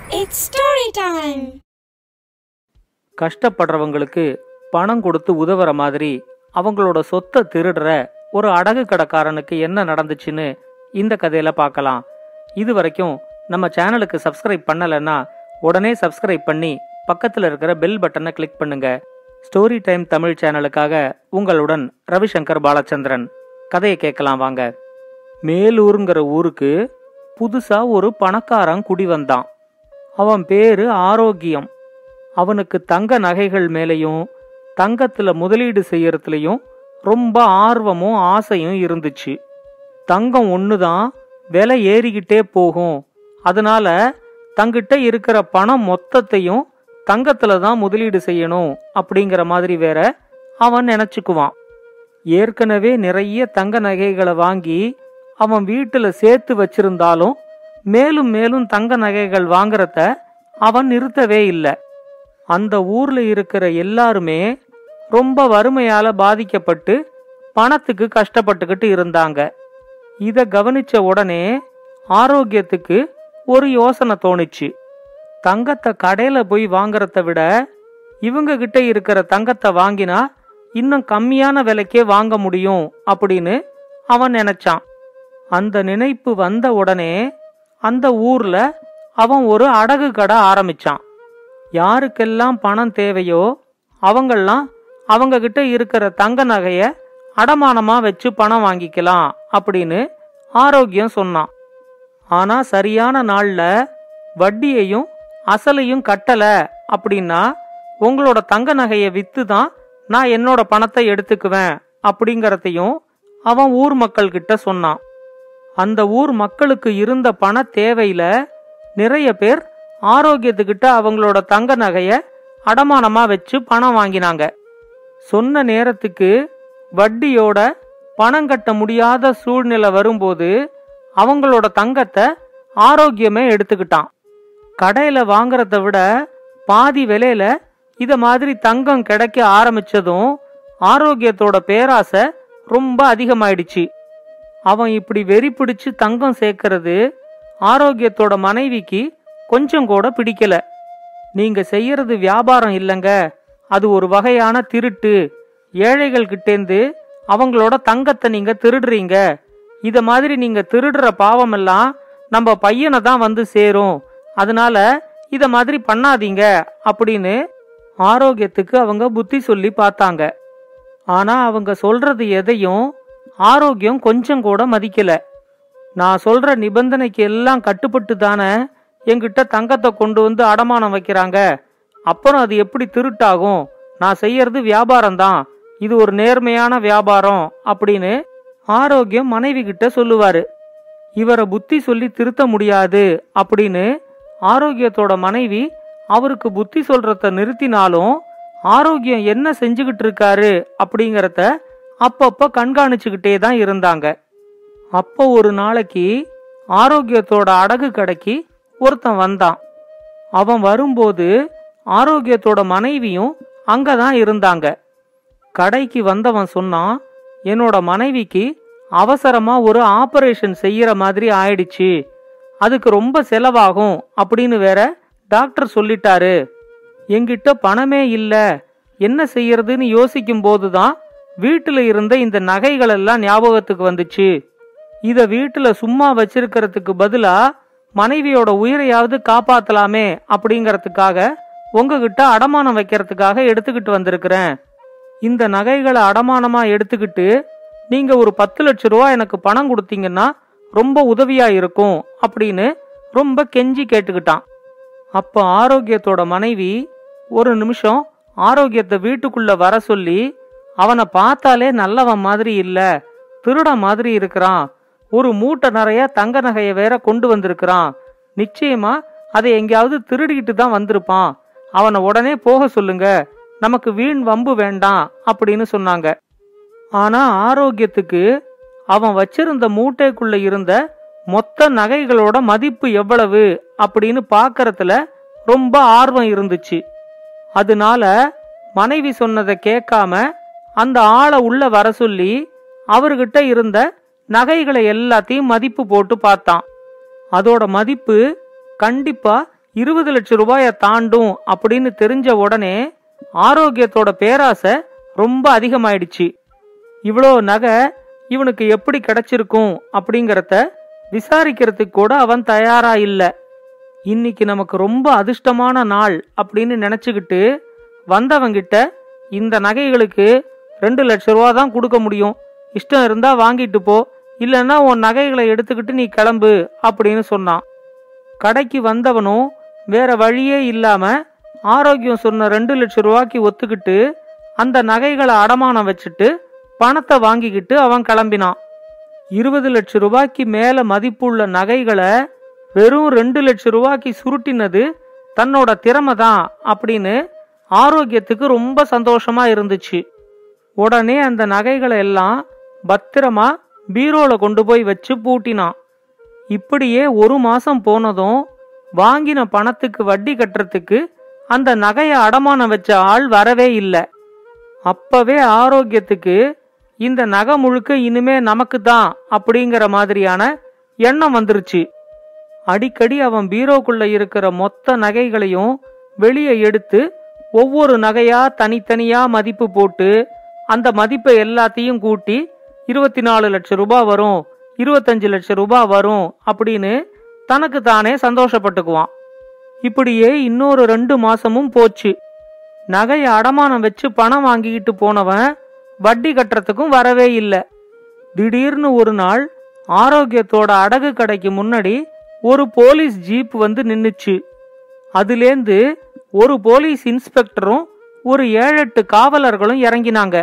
It's story time. கஷ்டப்படுறவங்களுக்கு பணம் கொடுத்து உதவுற மாதிரி அவங்களோட சொத்தை திருடுற ஒரு அடகு கடைக்காரனுக்கு என்ன நடந்துச்சுன்னு இந்த கதையில பார்க்கலாம் இது வரைக்கும் நம்ம சேனலுக்கு சப்ஸ்கிரைப் பண்ணலைன்னா உடனே சப்ஸ்கிரைப் பண்ணி பக்கத்துல இருக்கிற பெல் பட்டனை கிளிக் பண்ணுங்க ஸ்டோரி டைம் தமிழ் சேனலுக்காக உங்களுடன் ரவிசங்கர் பாலச்சந்திரன் கதையை கேட்கலாம் வாங்க மேலூருங்கிற ஊருக்கு புதுசா ஒரு பணக்காரன் குடி வந்தான் அவன் பேரு ஆரோக்கியம் அவனுக்கு தங்க நகைகள் மேலேயும் தங்கத்துல முதலீடு செய்யறதுலயும் ரொம்ப ஆர்வமும் ஆசையும் இருந்துச்சு தங்கம் ஒண்ணுதான் விலை ஏறிக்கிட்டே போகும் அதனால தங்கிட்ட இருக்கிற பணம் மொத்தத்தையும் தங்கத்துல தான் முதலீடு செய்யணும் அப்படிங்கிற மாதிரி வேற அவன் நினைச்சுக்குவான் ஏற்கனவே நிறைய தங்க நகைகளை வாங்கி அவன் வீட்டுல சேர்த்து வச்சிருந்தாலும் மேலும் மேலும் தங்க நகைகள் வாங்குறத அவன் நிறுத்தவே இல்லை அந்த ஊர்ல இருக்கிற எல்லாருமே ரொம்ப வறுமையால பாதிக்கப்பட்டு பணத்துக்கு கஷ்டப்பட்டுக்கிட்டு இருந்தாங்க இத கவனிச்ச உடனே ஆரோக்கியத்துக்கு ஒரு யோசனை தோணுச்சு தங்கத்தை கடையில போய் வாங்குறத விட இவங்க கிட்ட இருக்கிற தங்கத்தை வாங்கினா இன்னும் கம்மியான விலைக்கே வாங்க முடியும் அப்படின்னு அவன் நினைச்சான் அந்த நினைப்பு வந்த உடனே அந்த ஊர்ல அவன் ஒரு அடகு கடை ஆரம்பிச்சான் யாருக்கெல்லாம் பணம் தேவையோ அவங்கெல்லாம் அவங்க கிட்ட இருக்கிற தங்க நகைய அடமானமா வச்சு பணம் வாங்கிக்கலாம் அப்படின்னு ஆரோக்கியம் சொன்னான் ஆனா சரியான நாள்ல வட்டியையும் அசலையும் கட்டல அப்படின்னா உங்களோட தங்க நகையை வித்து தான் நான் என்னோட பணத்தை எடுத்துக்குவேன் அப்படிங்கறதையும் அவன் ஊர் மக்கள் கிட்ட சொன்னான் அந்த ஊர் மக்களுக்கு இருந்த பண தேவையில நிறைய பேர் ஆரோக்கியத்துக்கிட்ட அவங்களோட தங்க நகைய அடமானமா வச்சு பணம் வாங்கினாங்க சொன்ன நேரத்துக்கு வட்டியோட பணம் கட்ட முடியாத சூழ்நிலை வரும்போது அவங்களோட தங்கத்தை ஆரோக்கியமே எடுத்துக்கிட்டான் கடையில வாங்குறத விட பாதி விலையில இத மாதிரி தங்கம் கிடைக்க ஆரம்பிச்சதும் ஆரோக்கியத்தோட பேராசை ரொம்ப அதிகமாயிடுச்சு அவன் இப்படி வெறி பிடிச்சு தங்கம் சேர்க்கறது ஆரோக்கியத்தோட மனைவிக்கு கொஞ்சம் கூட பிடிக்கல நீங்க செய்யறது வியாபாரம் இல்லைங்க அது ஒரு வகையான திருட்டு ஏழைகள் கிட்டேந்து அவங்களோட தங்கத்தை நீங்க திருடுறீங்க இத மாதிரி நீங்க திருடுற பாவமெல்லாம் நம்ம பையனை தான் வந்து சேரும் அதனால இத மாதிரி பண்ணாதீங்க அப்படின்னு ஆரோக்கியத்துக்கு அவங்க புத்தி சொல்லி பார்த்தாங்க ஆனா அவங்க சொல்றது எதையும் ஆரோக்கியம் கொஞ்சம் கூட மதிக்கல நான் சொல்ற நிபந்தனைக்கு எல்லாம் கட்டுப்பட்டு தானே என்கிட்ட தங்கத்தை கொண்டு வந்து அடமானம் வைக்கிறாங்க அப்புறம் அது எப்படி திருட்டாகும் நான் செய்யறது வியாபாரம் தான் இது ஒரு நேர்மையான வியாபாரம் அப்படின்னு ஆரோக்கியம் மனைவி கிட்ட சொல்லுவாரு இவரை புத்தி சொல்லி திருத்த முடியாது அப்படின்னு ஆரோக்கியத்தோட மனைவி அவருக்கு புத்தி சொல்றத நிறுத்தினாலும் ஆரோக்கியம் என்ன செஞ்சுகிட்டு இருக்காரு அப்படிங்கறத அப்பப்ப கண்காணிச்சுக்கிட்டே தான் இருந்தாங்க அப்போ ஒரு நாளைக்கு ஆரோக்கியத்தோட அடகு கடைக்கு ஒருத்தன் வந்தான் அவன் வரும்போது ஆரோக்கியத்தோட மனைவியும் அங்கதான் இருந்தாங்க கடைக்கு வந்தவன் சொன்னான் என்னோட மனைவிக்கு அவசரமா ஒரு ஆபரேஷன் செய்யற மாதிரி ஆயிடுச்சு அதுக்கு ரொம்ப செலவாகும் அப்படின்னு வேற டாக்டர் சொல்லிட்டாரு என்கிட்ட பணமே இல்ல என்ன செய்யறதுன்னு யோசிக்கும் போதுதான் வீட்டுல இருந்த இந்த நகைகள் எல்லாம் ஞாபகத்துக்கு வந்துச்சு இத வீட்டுல சும்மா வச்சிருக்கிறதுக்கு பதிலா மனைவியோட உயிரையாவது காப்பாத்தலாமே அப்படிங்கறதுக்காக உங்ககிட்ட அடமானம் வைக்கிறதுக்காக எடுத்துக்கிட்டு வந்திருக்கிறேன் இந்த நகைகளை அடமானமா எடுத்துக்கிட்டு நீங்க ஒரு பத்து லட்ச ரூபா எனக்கு பணம் கொடுத்தீங்கன்னா ரொம்ப உதவியா இருக்கும் அப்படின்னு ரொம்ப கெஞ்சி கேட்டுக்கிட்டான் அப்ப ஆரோக்கியத்தோட மனைவி ஒரு நிமிஷம் ஆரோக்கியத்தை வீட்டுக்குள்ள வர சொல்லி அவனை பார்த்தாலே நல்லவன் மாதிரி இல்ல திருடன் மாதிரி இருக்கிறான் ஒரு மூட்டை நிறைய தங்க நகைய வேற கொண்டு வந்திருக்கிறான் நிச்சயமா அதை எங்கேயாவது திருடிக்கிட்டு தான் வந்திருப்பான் அவனை உடனே போக சொல்லுங்க நமக்கு வீண் வம்பு வேண்டாம் அப்படின்னு சொன்னாங்க ஆனா ஆரோக்கியத்துக்கு அவன் வச்சிருந்த மூட்டைக்குள்ள இருந்த மொத்த நகைகளோட மதிப்பு எவ்வளவு அப்படின்னு பாக்கறதுல ரொம்ப ஆர்வம் இருந்துச்சு அதனால மனைவி சொன்னதை கேட்காம அந்த ஆளை உள்ள வர சொல்லி அவர்கிட்ட இருந்த நகைகளை எல்லாத்தையும் மதிப்பு போட்டு பார்த்தான் அதோட மதிப்பு கண்டிப்பா இருபது லட்சம் ரூபாயை தாண்டும் அப்படின்னு தெரிஞ்ச உடனே ஆரோக்கியத்தோட பேராசை ரொம்ப அதிகமாயிடுச்சு இவ்வளோ நகை இவனுக்கு எப்படி கிடைச்சிருக்கும் அப்படிங்கறத விசாரிக்கிறதுக்கு கூட அவன் தயாரா இல்ல இன்னைக்கு நமக்கு ரொம்ப அதிர்ஷ்டமான நாள் அப்படின்னு நினைச்சுக்கிட்டு வந்தவங்கிட்ட இந்த நகைகளுக்கு ரெண்டு லட்ச ரூபா தான் கொடுக்க முடியும் இஷ்டம் இருந்தா வாங்கிட்டு போ இல்லைன்னா உன் நகைகளை எடுத்துக்கிட்டு நீ கிளம்பு அப்படின்னு சொன்னான் கடைக்கு வந்தவனும் வேற வழியே இல்லாம ஆரோக்கியம் சொன்ன ரெண்டு லட்சம் ரூபாய்க்கு ஒத்துக்கிட்டு அந்த நகைகளை அடமானம் வச்சுட்டு பணத்தை வாங்கிக்கிட்டு அவன் கிளம்பினான் இருபது லட்சம் ரூபாய்க்கு மேல மதிப்புள்ள நகைகளை வெறும் ரெண்டு லட்சம் ரூபாய்க்கு சுருட்டினது தன்னோட திறமை தான் அப்படின்னு ஆரோக்கியத்துக்கு ரொம்ப சந்தோஷமா இருந்துச்சு உடனே அந்த நகைகளை எல்லாம் பத்திரமா பீரோல கொண்டு போய் வச்சு பூட்டினான் இப்படியே ஒரு மாசம் போனதும் வாங்கின பணத்துக்கு வட்டி கட்டுறதுக்கு அந்த நகையை அடமானம் வச்ச ஆள் வரவே இல்லை அப்பவே ஆரோக்கியத்துக்கு இந்த நகை முழுக்க இனிமே நமக்கு தான் அப்படிங்கிற மாதிரியான எண்ணம் வந்துருச்சு அடிக்கடி அவன் பீரோக்குள்ள இருக்கிற மொத்த நகைகளையும் வெளியே எடுத்து ஒவ்வொரு நகையா தனித்தனியா மதிப்பு போட்டு அந்த மதிப்பை எல்லாத்தையும் கூட்டி இருபத்தி நாலு லட்சம் ரூபாய் வரும் இருபத்தஞ்சு லட்சம் ரூபாய் வரும் அப்படின்னு தனக்கு தானே சந்தோஷப்பட்டுக்குவான் இப்படியே இன்னொரு ரெண்டு மாசமும் போச்சு நகையை அடமானம் வச்சு பணம் வாங்கிக்கிட்டு போனவன் வட்டி கட்டுறதுக்கும் வரவே இல்லை திடீர்னு ஒரு நாள் ஆரோக்கியத்தோட அடகு கடைக்கு முன்னாடி ஒரு போலீஸ் ஜீப் வந்து நின்னுச்சு அதுலேந்து ஒரு போலீஸ் இன்ஸ்பெக்டரும் ஒரு ஏழெட்டு காவலர்களும் இறங்கினாங்க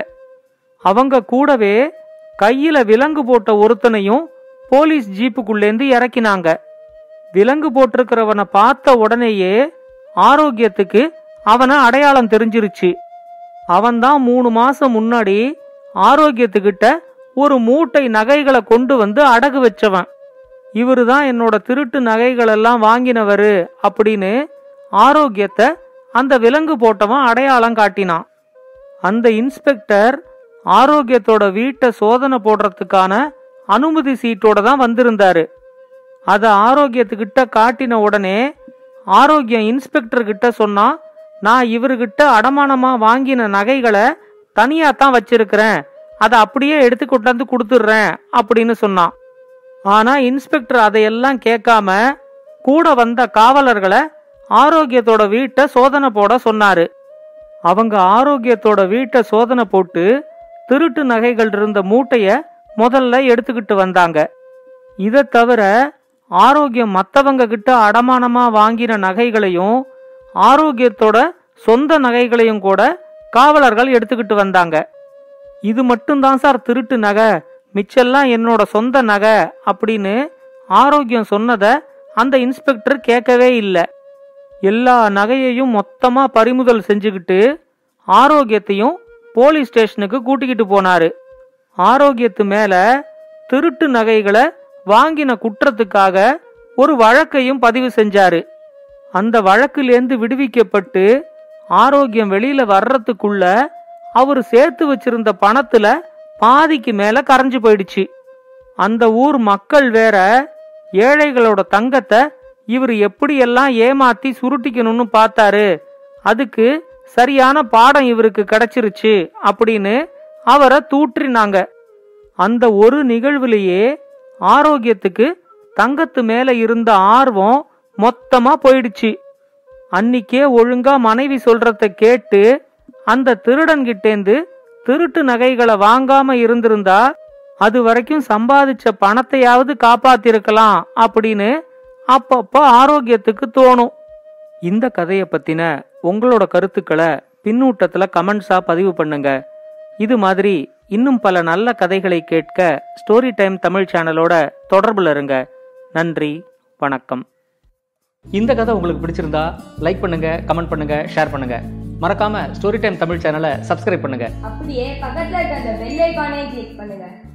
அவங்க கூடவே கையில விலங்கு போட்ட ஒருத்தனையும் போலீஸ் ஜீப்புக்குள்ளேந்து இறக்கினாங்க விலங்கு போட்டிருக்கிறவனை பார்த்த உடனேயே ஆரோக்கியத்துக்கு அவனை அடையாளம் தெரிஞ்சிருச்சு அவன்தான் மூணு மாசம் முன்னாடி ஆரோக்கியத்துக்கிட்ட ஒரு மூட்டை நகைகளை கொண்டு வந்து அடகு வச்சவன் இவரு தான் என்னோட திருட்டு நகைகள் எல்லாம் வாங்கினவரு அப்படின்னு ஆரோக்கியத்தை அந்த விலங்கு போட்டவன் அடையாளம் காட்டினான் அந்த இன்ஸ்பெக்டர் ஆரோக்கியத்தோட வீட்டை சோதனை போடுறதுக்கான அனுமதி சீட்டோட தான் வந்திருந்தாரு அத ஆரோக்கியத்துக்கிட்ட காட்டின உடனே ஆரோக்கியம் இன்ஸ்பெக்டர் கிட்ட சொன்னா நான் இவர்கிட்ட அடமானமா வாங்கின நகைகளை தனியா தான் வச்சிருக்கிறேன் அதை அப்படியே எடுத்து கொண்டாந்து கொடுத்துடுறேன் அப்படின்னு சொன்னான் ஆனா இன்ஸ்பெக்டர் அதையெல்லாம் கேட்காம கூட வந்த காவலர்களை ஆரோக்கியத்தோட வீட்டை சோதனை போட சொன்னாரு அவங்க ஆரோக்கியத்தோட வீட்டை சோதனை போட்டு திருட்டு நகைகள் இருந்த மூட்டைய முதல்ல எடுத்துக்கிட்டு வந்தாங்க இதை தவிர ஆரோக்கியம் மத்தவங்க கிட்ட அடமானமா வாங்கின நகைகளையும் ஆரோக்கியத்தோட சொந்த நகைகளையும் கூட காவலர்கள் எடுத்துக்கிட்டு வந்தாங்க இது மட்டும்தான் சார் திருட்டு நகை மிச்செல்லாம் என்னோட சொந்த நகை அப்படின்னு ஆரோக்கியம் சொன்னத அந்த இன்ஸ்பெக்டர் கேட்கவே இல்லை எல்லா நகையையும் மொத்தமா பறிமுதல் செஞ்சுக்கிட்டு ஆரோக்கியத்தையும் போலீஸ் ஸ்டேஷனுக்கு கூட்டிக்கிட்டு போனாரு ஆரோக்கியத்து மேல திருட்டு நகைகளை வாங்கின குற்றத்துக்காக ஒரு வழக்கையும் பதிவு செஞ்சாரு அந்த வழக்கிலேந்து விடுவிக்கப்பட்டு ஆரோக்கியம் வெளியில வர்றதுக்குள்ள அவர் சேர்த்து வச்சிருந்த பணத்துல பாதிக்கு மேல கரைஞ்சு போயிடுச்சு அந்த ஊர் மக்கள் வேற ஏழைகளோட தங்கத்தை இவர் எப்படியெல்லாம் ஏமாத்தி சுருட்டிக்கணும்னு பார்த்தாரு அதுக்கு சரியான பாடம் இவருக்கு கிடைச்சிருச்சு அப்படின்னு அவரை தூற்றினாங்க அந்த ஒரு நிகழ்வுலயே ஆரோக்கியத்துக்கு தங்கத்து மேல இருந்த ஆர்வம் மொத்தமா போயிடுச்சு அன்னிக்கே ஒழுங்கா மனைவி சொல்றத கேட்டு அந்த திருடன்கிட்டேந்து திருட்டு நகைகளை வாங்காம இருந்திருந்தா அது வரைக்கும் சம்பாதிச்ச பணத்தையாவது காப்பாத்திருக்கலாம் அப்படின்னு அப்பப்போ ஆரோக்கியத்துக்கு தோணும் இந்த கதையை பத்தின உங்களோட கருத்துக்களை பின்னூட்டத்துல கமெண்ட்ஸா பதிவு பண்ணுங்க இது மாதிரி இன்னும் பல நல்ல கதைகளை கேட்க ஸ்டோரி டைம் தமிழ் சேனலோட தொடர்புல இருங்க நன்றி வணக்கம் இந்த கதை உங்களுக்கு பிடிச்சிருந்தா லைக் பண்ணுங்க கமெண்ட் பண்ணுங்க ஷேர் பண்ணுங்க மறக்காம ஸ்டோரி டைம் தமிழ் சேனலை சப்ஸ்கிரைப் பண்ணுங்க அப்படியே பக்கத்துல இருக்க அந்த பெல் ஐகானை கிளிக் பண்ணுங்க